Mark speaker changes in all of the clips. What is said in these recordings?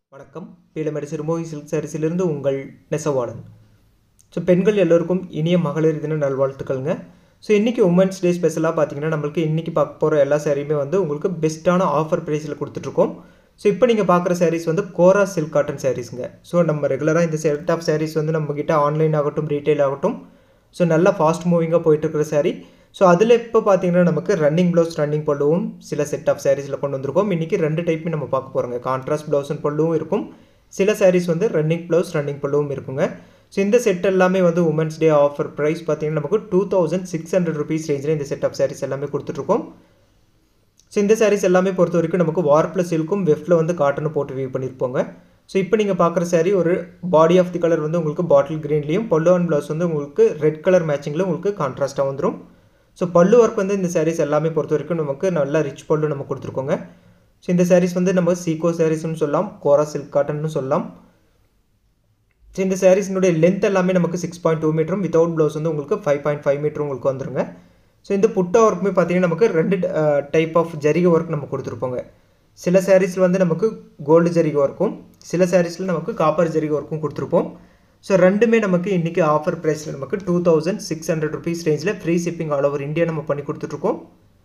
Speaker 1: வணக்கம் பீலமேடு சிறுமோகி சில்க் சாரீஸிலிருந்து உங்கள் நெசவாளன் ஸோ பெண்கள் எல்லோருக்கும் இனிய மகளிர் தின நல்வாழ்த்துக்கள்ங்க ஸோ இன்றைக்கி உமன்ஸ் டே ஸ்பெஷலாக பார்த்தீங்கன்னா நம்மளுக்கு இன்றைக்கி பார்க்க போகிற எல்லா சாரியுமே வந்து உங்களுக்கு பெஸ்ட்டான ஆஃபர் ப்ரைஸில் கொடுத்துட்ருக்கோம் ஸோ இப்போ நீங்கள் பார்க்குற சாரீஸ் வந்து கோரா சில்க் காட்டன் சாரீஸுங்க ஸோ நம்ம ரெகுலராக இந்த செட் ஆஃப் சாரீஸ் வந்து நம்மக்கிட்ட ஆன்லைன் ஆகட்டும் ரீட்டைல் ஆகட்டும் ஸோ நல்லா ஃபாஸ்ட் மூவிங்காக போயிட்டுருக்கிற சாரீ ஸோ அதில் இப்போ பார்த்தீங்கன்னா நமக்கு ரன்னிங் ப்ளவுஸ் ரன்னிங் பல்லுவும் சில செட் ஆஃப் சாரீஸில் கொண்டு வந்திருக்கோம் இன்றைக்கி ரெண்டு டைப்புமே நம்ம பார்க்க போகிறோங்க கான்ட்ராஸ்ட் ப்ளவுஸ் அண்ட் பல்லுவும் இருக்கும் சில சாரீஸ் வந்து ரன்னிங் ப்ளவுஸ் ரன்னிங் பல்லுவும் இருக்குங்க ஸோ இந்த செட் எல்லாமே வந்து உமன்ஸ் டே ஆஃபர் ப்ரைஸ் பார்த்தீங்கன்னா நமக்கு two thousand six hundred rupees ரேஞ்சில் இந்த செட் ஆஃப் சாரீஸ் எல்லாமே கொடுத்துட்ருக்கோம் ஸோ இந்த சாரீஸ் எல்லாமே பொறுத்த வரைக்கும் நமக்கு வார்ப்பில் சில்க்கும் வெஃப்டில் வந்து காட்டனும் போட்டு வியூ பண்ணியிருப்போங்க ஸோ இப்போ நீங்கள் பார்க்குற சாரீ ஒரு பாடி ஆஃப் தி கலர் வந்து உங்களுக்கு பாட்டில் க்ரீன்லேயும் பல்லு அண்ட் ப்ளவுஸ் வந்து உங்களுக்கு ரெட் கலர் மேட்சிங்கில் உங்களுக்கு கான்ட்ராஸ்ட்டாக வந்துடும் ஸோ பல்லு ஒர்க் வந்து இந்த சாரீஸ் எல்லாமே பொறுத்த வரைக்கும் நமக்கு நல்லா ரிச் பல்லு நம்ம கொடுத்துருக்கோங்க ஸோ இந்த சாரீஸ் வந்து நம்ம சீகோ சாரீஸ்னு சொல்லலாம் கோரா சில்க் காட்டன்னு சொல்லலாம் ஸோ இந்த சாரீஸினுடைய லென்த் எல்லாமே நமக்கு சிக்ஸ் பாயிண்ட் டூ மீட்டரும் வித்தவுட் ப்ளவுஸ் வந்து உங்களுக்கு ஃபைவ் பாயிண்ட் ஃபைவ் மீட்டரும் உங்களுக்கு வந்துருங்க ஸோ இந்த புட்டா ஒர்க்குமே பார்த்தீங்கன்னா நமக்கு ரெண்டு டைப் ஆஃப் ஜரிகை ஒர்க் நம்ம கொடுத்துருப்போங்க சில சாரீஸில் வந்து நமக்கு கோல்டு ஜரிகை ஒர்க்கும் சில சாரீஸில் நமக்கு காப்பர் ஜரிகை ஒர்க்கும் கொடுத்துருப்போம் ஸோ ரெண்டுமே நமக்கு இன்றைக்கி ஆஃபர் ப்ரைஸில் நமக்கு two thousand six hundred rupees ரேஞ்சில் free shipping all over India நம்ம பண்ணி கொடுத்துட்ருக்கோம்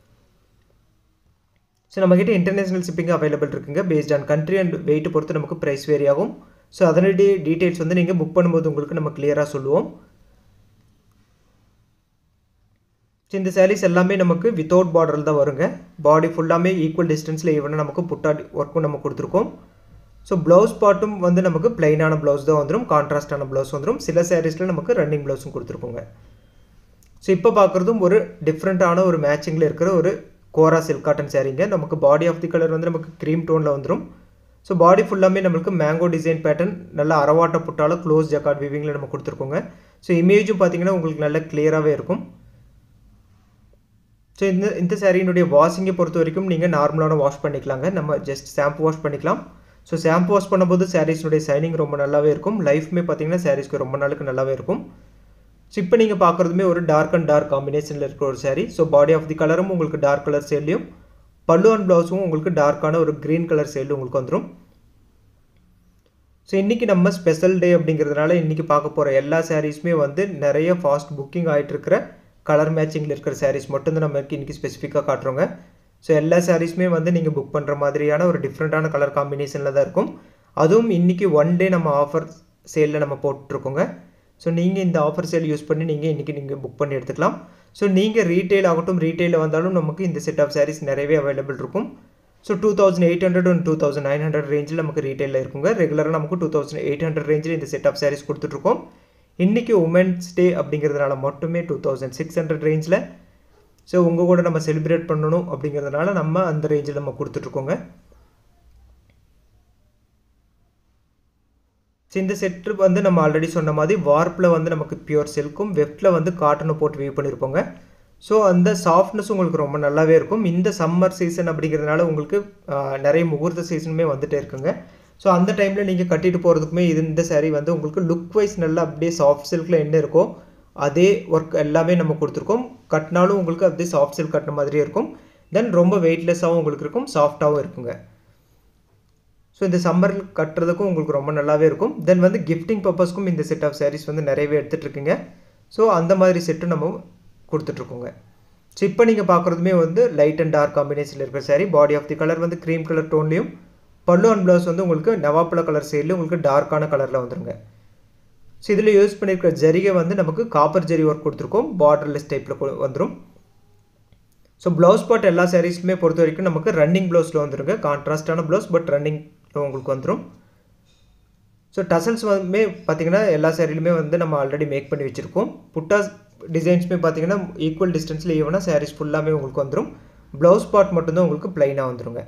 Speaker 1: ஸோ நம்மக்கிட்ட இன்டர்நேஷனல் ஷிப்பிங் அவைலபிள் இருக்குங்க based on country and weight பொறுத்து நமக்கு ப்ரைஸ் வேரி ஆகும் ஸோ அதனுடைய டீட்டெயில்ஸ் வந்து நீங்கள் புக் பண்ணும்போது உங்களுக்கு நம்ம கிளியராக சொல்லுவோம் ஸோ இந்த சாரீஸ் எல்லாமே நமக்கு வித்தவுட் பார்டரில் தான் வருங்க பாடி ஃபுல்லாமே ஈக்குவல் டிஸ்டன்ஸில் ஈவனாக நமக்கு புட்டா ஒர்க்கும் நம்ம கொடுத்துருக்கோம் ஸோ ப்ளவுஸ் பாட்டும் வந்து நமக்கு பிளைனான ப்ளவுஸ் தான் வந்துடும் கான்ட்ராஸ்டான ப்ளவுஸ் வந்துடும் சில சாரீஸில் நமக்கு ரன்னிங் ப்ளவுஸும் கொடுத்துருக்கோங்க ஸோ இப்போ பார்க்குறதும் ஒரு டிஃப்ரெண்ட்டான ஒரு மேட்சிங்கில் இருக்கிற ஒரு கோரா சில்க் காட்டன் சாரீங்க நமக்கு பாடி ஆஃப் தி கலர் வந்து நமக்கு க்ரீம் டோனில் வந்துடும் ஸோ பாடி ஃபுல்லாமே நம்மளுக்கு மேங்கோ டிசைன் பேட்டர்ன் நல்லா அரவாட்ட புட்டால க்ளோஸ் ஜக்கார்ட் விவிங்கில் நம்ம கொடுத்துருக்கோங்க ஸோ இமேஜும் பார்த்தீங்கன்னா உங்களுக்கு நல்லா கிளியராகவே இருக்கும் ஸோ இந்த இந்த சாரியினுடைய வாஷிங்கை பொறுத்த வரைக்கும் நீங்கள் நார்மலான வாஷ் பண்ணிக்கலாங்க நம்ம ஜஸ்ட் ஷாம்பு வாஷ் பண்ணிக்கலாம் ஸோ ஷாம்பு வாஷ் பண்ணும்போது சாரீஸ்னுடைய சைனிங் ரொம்ப நல்லாவே இருக்கும் லைஃப்மே பார்த்தீங்கன்னா சாரீஸ்க்கு ரொம்ப நாளுக்கு நல்லாவே இருக்கும் ஸோ இப்போ நீங்கள் பார்க்குறதுமே ஒரு டார்க் அண்ட் டார்க் காம்பினேஷனில் இருக்கிற ஒரு saree so body of the கலரும் உங்களுக்கு டார்க் கலர் சேல்லையும் பல்லு அண்ட் ப்ளவுஸும் உங்களுக்கு டார்க்கான ஒரு க்ரீன் கலர் சேல் உங்களுக்கு வந்துடும் ஸோ இன்றைக்கி நம்ம ஸ்பெஷல் டே அப்படிங்கிறதுனால இன்றைக்கி பார்க்க போகிற எல்லா சாரீஸுமே வந்து நிறைய ஃபாஸ்ட் புக்கிங் ஆகிட்டு இருக்கிற கலர் மேட்சிங்கில் இருக்கிற சாரீஸ் மட்டும்தான் நமக்கு இன்றைக்கி ஸ்பெசிஃபிக்காக காட்டுறோங்க ஸோ எல்லா சாரீஸுமே வந்து நீங்கள் புக் பண்ணுற மாதிரியான ஒரு டிஃப்ரெண்ட்டான கலர் காம்பினேஷனில் தான் இருக்கும் அதுவும் இன்றைக்கி ஒன் டே நம்ம ஆஃபர் சேலில் நம்ம போட்டுட்ருக்கோங்க ஸோ நீங்கள் இந்த ஆஃபர் சேல் யூஸ் பண்ணி நீங்கள் இன்றைக்கி நீங்கள் புக் பண்ணி எடுத்துக்கலாம் ஸோ நீங்கள் ரீட்டைல் ஆகட்டும் ரீட்டைலில் வந்தாலும் நமக்கு இந்த செட் ஆஃப் சாரீஸ் நிறையவே அவைலபிள் இருக்கும் so two thousand eight hundred and two thousand nine hundred ரேஞ்சில் நமக்கு ரீட்டைலில் இருக்குங்க ரெகுலராக நமக்கு டூ தௌசண்ட் எயிட் ஹண்ட்ரட் ரேஞ்சில் இந்த செட் ஆஃப் சாரீஸ் கொடுத்துட்ருக்கோம் இன்றைக்கி உமன்ஸ் டே அப்படிங்கிறதுனால மட்டுமே டூ தௌசண்ட் சிக்ஸ் ஹண்ட்ரட் ரேஞ்சில் ஸோ உங்கள் கூட நம்ம செலிப்ரேட் பண்ணணும் அப்படிங்கிறதுனால நம்ம அந்த ரேஞ்சில் நம்ம கொடுத்துட்ருக்கோங்க ஸோ இந்த செட்டு வந்து நம்ம ஆல்ரெடி சொன்ன மாதிரி வார்ப்பில் வந்து நமக்கு பியூர் சில்க்கும் வெஃப்டில் வந்து காட்டனும் போட்டு வியூ பண்ணியிருப்போங்க ஸோ அந்த சாஃப்ட்னஸ் உங்களுக்கு ரொம்ப நல்லாவே இருக்கும் இந்த சம்மர் சீசன் அப்படிங்கிறதுனால உங்களுக்கு நிறைய முகூர்த்த சீசனுமே வந்துகிட்டே இருக்குங்க ஸோ அந்த டைமில் நீங்கள் கட்டிட்டு போகிறதுக்குமே இது இந்த சாரீ வந்து உங்களுக்கு லுக் வைஸ் நல்லா அப்படியே சாஃப்ட் சில்கில் என்ன இருக்கோ அதே ஒர்க் எல்லாமே நம்ம கொடுத்துருக்கோம் கட்டினாலும் உங்களுக்கு அப்படியே சாஃப்ட் சில்க் கட்டின மாதிரியே இருக்கும் தென் ரொம்ப வெயிட்லெஸ்ஸாகவும் உங்களுக்கு இருக்கும் சாஃப்டாகவும் இருக்குங்க ஸோ இந்த சம்மரில் கட்டுறதுக்கும் உங்களுக்கு ரொம்ப நல்லாவே இருக்கும் தென் வந்து கிஃப்டிங் பர்பஸ்க்கும் இந்த செட் ஆஃப் சாரீஸ் வந்து நிறையவே எடுத்துகிட்டு இருக்கீங்க ஸோ அந்த மாதிரி செட்டும் நம்ம கொடுத்துட்ருக்கோங்க ஸோ இப்போ நீங்கள் பார்க்குறதுமே வந்து லைட் அண்ட் டார்க் காம்பினேஷனில் இருக்கிற saree body of the colour வந்து க்ரீம் கலர் டோன்லேயும் பல்லு அண்ட் ப்ளவுஸ் வந்து உங்களுக்கு நவாப்பழ கலர் சைடில் உங்களுக்கு டார்க்கான கலரில் வந்துருங்க ஸோ இதில் யூஸ் பண்ணியிருக்கிற ஜரிகை வந்து நமக்கு காப்பர் ஜரி ஒர்க் கொடுத்துருக்கோம் பார்டர்லெஸ் டைப்பில் வந்துடும் ஸோ ப்ளவுஸ் பாட் எல்லா சாரீஸுமே பொறுத்த வரைக்கும் நமக்கு ரன்னிங் ப்ளவுஸில் வந்துருங்க கான்ட்ராஸ்டான ப்ளவுஸ் பட் ரன்னிங் உங்களுக்கு வந்துடும் ஸோ டசல்ஸ் வந்து பார்த்திங்கன்னா எல்லா சாரிலுமே வந்து நம்ம ஆல்ரெடி மேக் பண்ணி வச்சுருக்கோம் புட்டாஸ் டிசைன்ஸுமே பார்த்திங்கன்னா ஈக்குவல் டிஸ்டன்ஸில் ஈவனாக சாரீஸ் ஃபுல்லாமே உங்களுக்கு வந்துடும் ப்ளவுஸ் பார்ட் மட்டும்தான் உங்களுக்கு ப்ளைனாக வந்துருங்க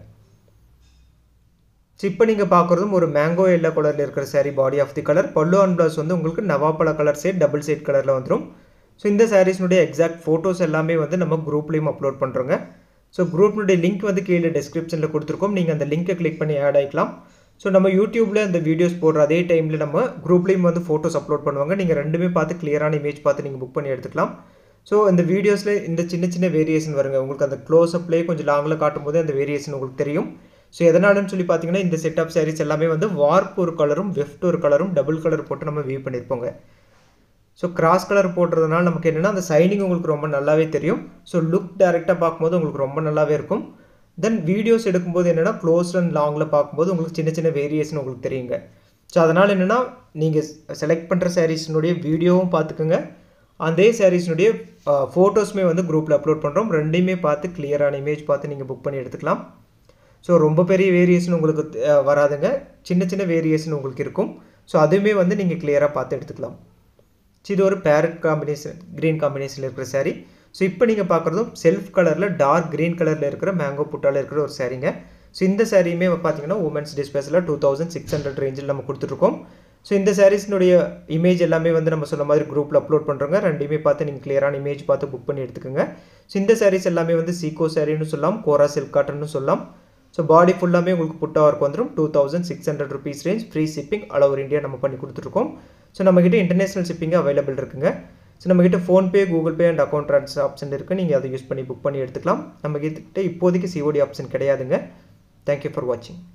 Speaker 1: ஸோ இப்போ நீங்கள் பார்க்குறதும் ஒரு மேங்கோ எல்லோ கலரில் இருக்கிற saree body of the colour பல்லு அண்ட் ப்ளவுஸ் வந்து உங்களுக்கு நவாப்பழ கலர் சைட் டபுள் சைட் கலரில் வந்துடும் ஸோ இந்த சாரீஸ்னுடைய எக்ஸாக்ட் ஃபோட்டோஸ் எல்லாமே வந்து நம்ம குரூப்லேயும் அப்லோட் பண்ணுறோங்க ஸோ குரூப்னுடைய லிங்க் வந்து கீழே டிஸ்கிரிப்ஷனில் கொடுத்துருக்கோம் நீங்கள் அந்த லிங்க்கை கிளிக் பண்ணி ஆட் ஆகிக்கலாம் ஸோ நம்ம யூடியூப்பில் அந்த வீடியோஸ் போடுற அதே டைமில் நம்ம குரூப்லேயும் வந்து ஃபோட்டோஸ் அப்லோட் பண்ணுவாங்க நீங்கள் ரெண்டுமே பார்த்து கிளியரான இமேஜ் பார்த்து நீங்கள் புக் பண்ணி எடுத்துக்கலாம் ஸோ இந்த வீடியோஸில் இந்த சின்ன சின்ன வேரியேஷன் வருங்க உங்களுக்கு அந்த க்ளோஸ் அப்லேயே கொஞ்சம் லாங்கில் காட்டும் போது அந்த வேரியேஷன் உங்களுக்கு தெரியும் ஸோ எதனாலன்னு சொல்லி பார்த்தீங்கன்னா இந்த செட் ஆஃப் சாரீஸ் எல்லாமே வந்து வார்ப் ஒரு கலரும் வெஃப்ட் ஒரு கலரும் டபுள் கலர் போட்டு நம்ம வியூ பண்ணியிருப்போங்க ஸோ கிராஸ் கலர் போடுறதுனால நமக்கு என்னென்னா அந்த சைனிங் உங்களுக்கு ரொம்ப நல்லாவே தெரியும் ஸோ லுக் டேரெக்டாக பார்க்கும்போது உங்களுக்கு ரொம்ப நல்லாவே இருக்கும் தென் வீடியோஸ் எடுக்கும்போது என்னென்னா க்ளோஸ் அண்ட் லாங்கில் பார்க்கும்போது உங்களுக்கு சின்ன சின்ன வேரியேஷன் உங்களுக்கு தெரியுங்க ஸோ அதனால் என்னென்னா நீங்கள் செலக்ட் பண்ணுற சாரீஸினுடைய வீடியோவும் பார்த்துக்குங்க அதே சாரீஸினுடைய ஃபோட்டோஸுமே வந்து குரூப்பில் அப்லோட் பண்ணுறோம் ரெண்டையுமே பார்த்து கிளியரான இமேஜ் பார்த்து நீங்கள் புக் பண்ணி எடுத்துக்கலாம் ஸோ ரொம்ப பெரிய வேரியேஷன் உங்களுக்கு வராதுங்க சின்ன சின்ன வேரியேஷன் உங்களுக்கு இருக்கும் ஸோ அதுவுமே வந்து நீங்கள் கிளியராக பார்த்து எடுத்துக்கலாம் ஸோ இது ஒரு பேரட் காம்பினேஷன் க்ரீன் காம்பினேஷனில் இருக்கிற சாரீ ஸோ இப்போ நீங்கள் பார்க்குறதும் செல்ஃப் கலரில் டார்க் க்ரீன் கலரில் இருக்கிற மேங்கோ புட்டாவில் இருக்கிற ஒரு சாரீங்க ஸோ இந்த சாரியுமே பார்த்தீங்கன்னா உமன்ஸ் டிஸ்பேஸில் டூ தௌசண்ட் சிக்ஸ் ஹண்ட்ரட் ரேஞ்சில் நம்ம கொடுத்துட்ருக்கோம் ஸோ இந்த சாரீஸ்னுடைய இமேஜ் எல்லாமே வந்து நம்ம சொன்ன மாதிரி குரூப்பில் அப்லோட் பண்ணுறோங்க ரெண்டுமே பார்த்து நீங்கள் கிளியரான இமேஜ் பார்த்து புக் பண்ணி எடுத்துக்கோங்க ஸோ இந்த சாரீஸ் எல்லாமே வந்து சீக்கோ சாரின்னு சொல்லலாம் கோரா சில்க் காட்டன்னு சொல்லலாம் ஸோ பாடி ஃபுல்லாமே உங்களுக்கு புட்டா ஒர்க் வந்துடும் two thousand six hundred rupees range free shipping all over India நம்ம பண்ணி கொடுத்துருக்கோம் ஸோ நம்மக்கிட்ட இன்டர்நேஷனல் ஷிப்பிங் அவைலபிள் இருக்குங்க ஸோ நம்மக்கிட்ட PhonePe Google Pay and account transfer option இருக்குது நீங்கள் அதை யூஸ் பண்ணி புக் பண்ணி எடுத்துக்கலாம் நம்மக்கிட்ட இப்போதைக்கு சிஓடி ஆப்ஷன் கிடையாதுங்க தேங்க்யூ ஃபார் வாட்சிங்